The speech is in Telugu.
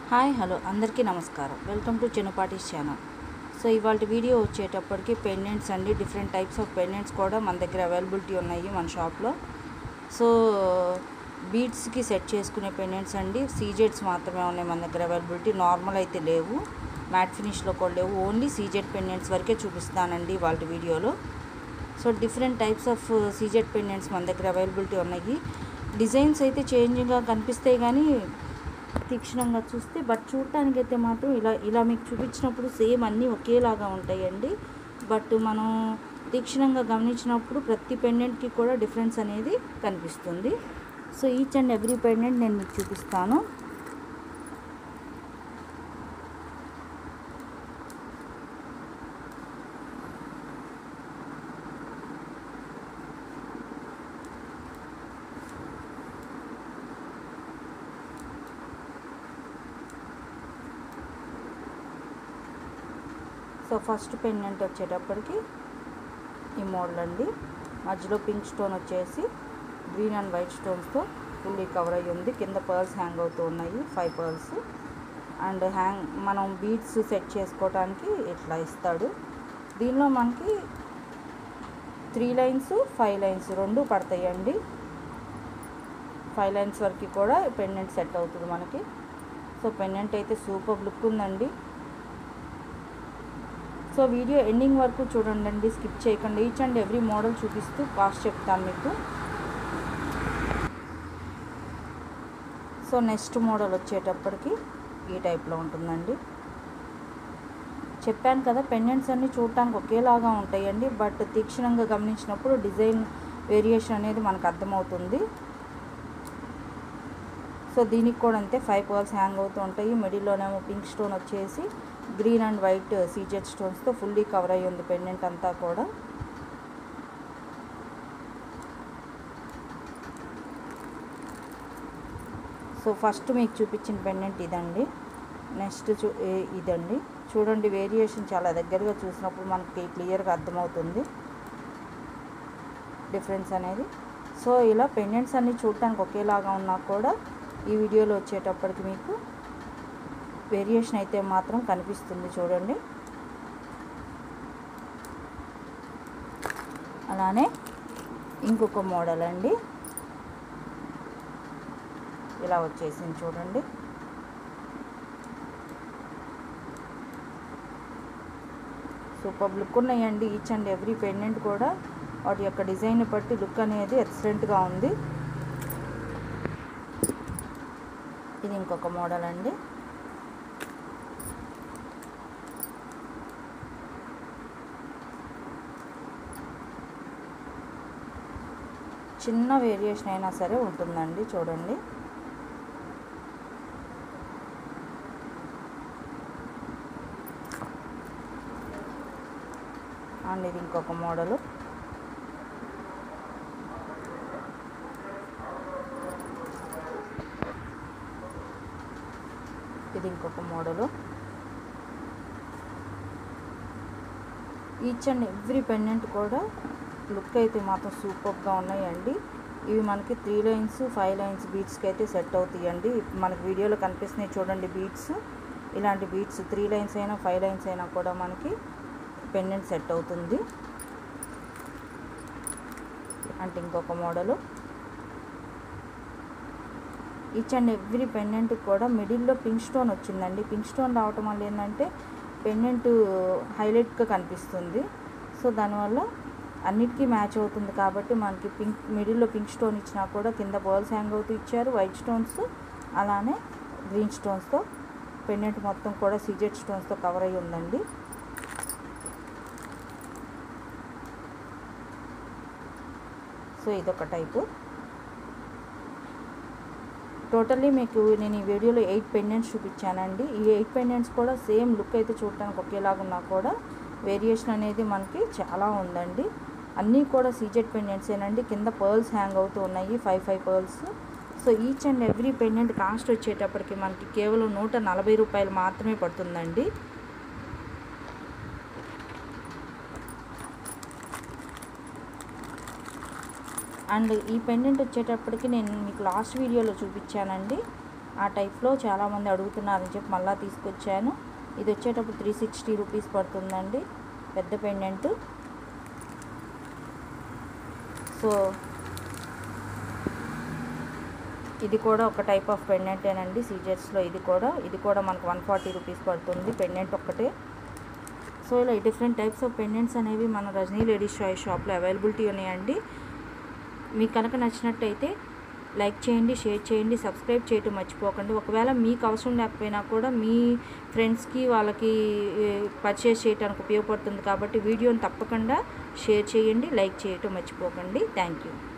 హాయ్ హలో అందరికీ నమస్కారం వెల్కమ్ టు చిన్నపాటీస్ ఛానల్ సో ఇవాళ వీడియో వచ్చేటప్పటికి పెండెంట్స్ అండి డిఫరెంట్ టైప్స్ ఆఫ్ పెండెంట్స్ కూడా మన దగ్గర అవైలబిలిటీ ఉన్నాయి మన షాప్లో సో బీడ్స్కి సెట్ చేసుకునే పెండెంట్స్ అండి సీజెడ్స్ మాత్రమే ఉన్నాయి మన దగ్గర అవైలబిలిటీ నార్మల్ అయితే లేవు మ్యాట్ ఫినిష్లో కూడా లేవు ఓన్లీ సీజెడ్ పెండెంట్స్ వరకే చూపిస్తానండి వాళ్ళ వీడియోలో so different types of CZ pendants మన దగ్గర అవైలబిలిటీ ఉన్నాయి డిజైన్స్ అయితే చేంజ్గా కనిపిస్తాయి కానీ తీక్షణంగా చూస్తే బట్ చూడటానికి అయితే మాత్రం ఇలా ఇలా మీకు చూపించినప్పుడు సేమ్ అన్నీ ఒకేలాగా ఉంటాయండి బట్ మనం తీక్షణంగా గమనించినప్పుడు ప్రతి పెండెంట్కి కూడా డిఫరెన్స్ అనేది కనిపిస్తుంది so each and every pendant నేను మీకు చూపిస్తాను సో ఫస్ట్ పెండెంట్ వచ్చేటప్పటికి ఈ మోడల్ అండి మధ్యలో పింక్ స్టోన్ వచ్చేసి గ్రీన్ అండ్ వైట్ స్టోన్స్తో ఫుల్లీ కవర్ అయ్యి ఉంది కింద పర్ల్స్ హ్యాంగ్ అవుతూ ఉన్నాయి ఫైవ్ పర్ల్స్ అండ్ హ్యాంగ్ మనం బీడ్స్ సెట్ చేసుకోవడానికి ఇట్లా ఇస్తాడు దీనిలో మనకి త్రీ లైన్స్ ఫైవ్ లైన్స్ రెండు పడతాయండి ఫైవ్ లైన్స్ వరకు కూడా పెండెంట్ సెట్ అవుతుంది మనకి సో పెండెంట్ అయితే సూపర్ లుక్ ఉందండి సో వీడియో ఎండింగ్ వరకు చూడండి స్కిప్ చేయకండి ఈచ్ అండ్ ఎవ్రీ మోడల్ చూపిస్తూ కాస్ట్ చెప్తాను మీకు సో నెక్స్ట్ మోడల్ వచ్చేటప్పటికి ఈ టైప్లో ఉంటుందండి చెప్పాను కదా పెండెంట్స్ అన్నీ చూడటానికి ఒకేలాగా ఉంటాయండి బట్ తీక్షణంగా గమనించినప్పుడు డిజైన్ వేరియేషన్ అనేది మనకు అర్థమవుతుంది సో దీనికి కూడా అంతే ఫైవ్ పర్ల్స్ హ్యాంగ్ అవుతూ ఉంటాయి మిడిల్లోనేమో పింక్ స్టోన్ వచ్చేసి గ్రీన్ అండ్ వైట్ సీజెడ్ స్టోన్స్తో ఫుల్లీ కవర్ అయ్యి ఉంది పెండెంట్ అంతా కూడా సో ఫస్ట్ మీకు చూపించిన పెండెంట్ ఇదండి నెక్స్ట్ చూ ఇదండి చూడండి వేరియేషన్ చాలా దగ్గరగా చూసినప్పుడు మనకి క్లియర్గా అర్థమవుతుంది డిఫరెన్స్ అనేది సో ఇలా పెండెంట్స్ అన్నీ చూడటానికి ఒకేలాగా ఉన్నా కూడా ఈ వీడియోలో వచ్చేటప్పటికి మీకు వేరియేషన్ అయితే మాత్రం కనిపిస్తుంది చూడండి అలానే ఇంకొక మోడల్ అండి ఇలా వచ్చేసింది చూడండి సూపర్ లుక్ ఉన్నాయండి ఈచ్ అండ్ ఎవ్రీ పెండెంట్ కూడా వాటి యొక్క డిజైన్ బట్టి లుక్ అనేది ఎక్సలెంట్గా ఉంది ఇది ఇంకొక మోడల్ అండి చిన్న వేరియేషన్ అయినా సరే ఉంటుందండి చూడండి అండ్ ఇది ఇంకొక మోడలు ఇది ఇంకొక model each and every pendant కూడా లుక్ అయితే మాత్రం సూపర్గా ఉన్నాయండి ఇవి మనకి త్రీ లైన్స్ ఫైవ్ లైన్స్ బీట్స్కి అయితే సెట్ అవుతాయండి మనకి వీడియోలో కనిపిస్తున్నాయి చూడండి బీట్స్ ఇలాంటి బీట్స్ త్రీ లైన్స్ అయినా ఫైవ్ లైన్స్ అయినా కూడా మనకి పెండెంట్ సెట్ అవుతుంది అంటే ఇంకొక model each and every pendant కూడా మిడిల్లో పింక్ స్టోన్ వచ్చిందండి పింక్ స్టోన్ రావటం వల్ల ఏంటంటే పెండెంట్ హైలైట్గా కనిపిస్తుంది సో దానివల్ల అన్నిటికీ మ్యాచ్ అవుతుంది కాబట్టి మనకి పింక్ మిడిల్లో పింక్ స్టోన్ ఇచ్చినా కూడా కింద బర్ల్స్ హ్యాంగ్ అవుతూ ఇచ్చారు వైట్ స్టోన్స్ అలానే గ్రీన్ స్టోన్స్తో పెండెంట్ మొత్తం కూడా సీజెడ్ స్టోన్స్తో కవర్ అయ్యి ఉందండి సో ఇదొక టైపు టోటల్లీ మీకు నేను ఈ వీడియోలో ఎయిట్ పెండెంట్స్ చూపించానండి ఈ ఎయిట్ పెండెంట్స్ కూడా సేమ్ లుక్ అయితే చూడటానికి ఒకేలాగా ఉన్నా కూడా వేరియేషన్ అనేది మనకి చాలా ఉందండి అన్నీ కూడా సీజెడ్ పెండెంట్స్ ఏనండి కింద పర్ల్స్ హ్యాంగ్ అవుతూ ఉన్నాయి five five pearls so each and every pendant cost వచ్చేటప్పటికి మనకి కేవలం నూట నలభై రూపాయలు మాత్రమే పడుతుందండి అండ్ ఈ పెండెంట్ వచ్చేటప్పటికి నేను మీకు లాస్ట్ వీడియోలో చూపించానండి ఆ టైప్లో చాలామంది అడుగుతున్నారని చెప్పి మళ్ళీ తీసుకొచ్చాను ఇది వచ్చేటప్పుడు త్రీ సిక్స్టీ రూపీస్ పడుతుందండి పెద్ద పెండెంట్ సో ఇది కూడా ఒక టైప్ ఆఫ్ పెండెంటేనండి సీజర్స్లో ఇది కూడా ఇది కూడా మనకు వన్ ఫార్టీ రూపీస్ పడుతుంది పెండెంట్ ఒక్కటే సో ఇలా డిఫరెంట్ టైప్స్ ఆఫ్ పెండెంట్స్ అనేవి మన రజనీ లేడీస్ చాయిస్ షాప్లో అవైలబిలిటీ ఉన్నాయండి మీకు కనుక నచ్చినట్టయితే లైక్ చేయండి షేర్ చేయండి సబ్స్క్రైబ్ చేయటం మర్చిపోకండి ఒకవేళ మీకు అవసరం లేకపోయినా కూడా మీ ఫ్రెండ్స్కి వాళ్ళకి పర్చేస్ చేయడానికి ఉపయోగపడుతుంది కాబట్టి వీడియోని తప్పకుండా షేర్ చేయండి లైక్ చేయటం మర్చిపోకండి థ్యాంక్ యూ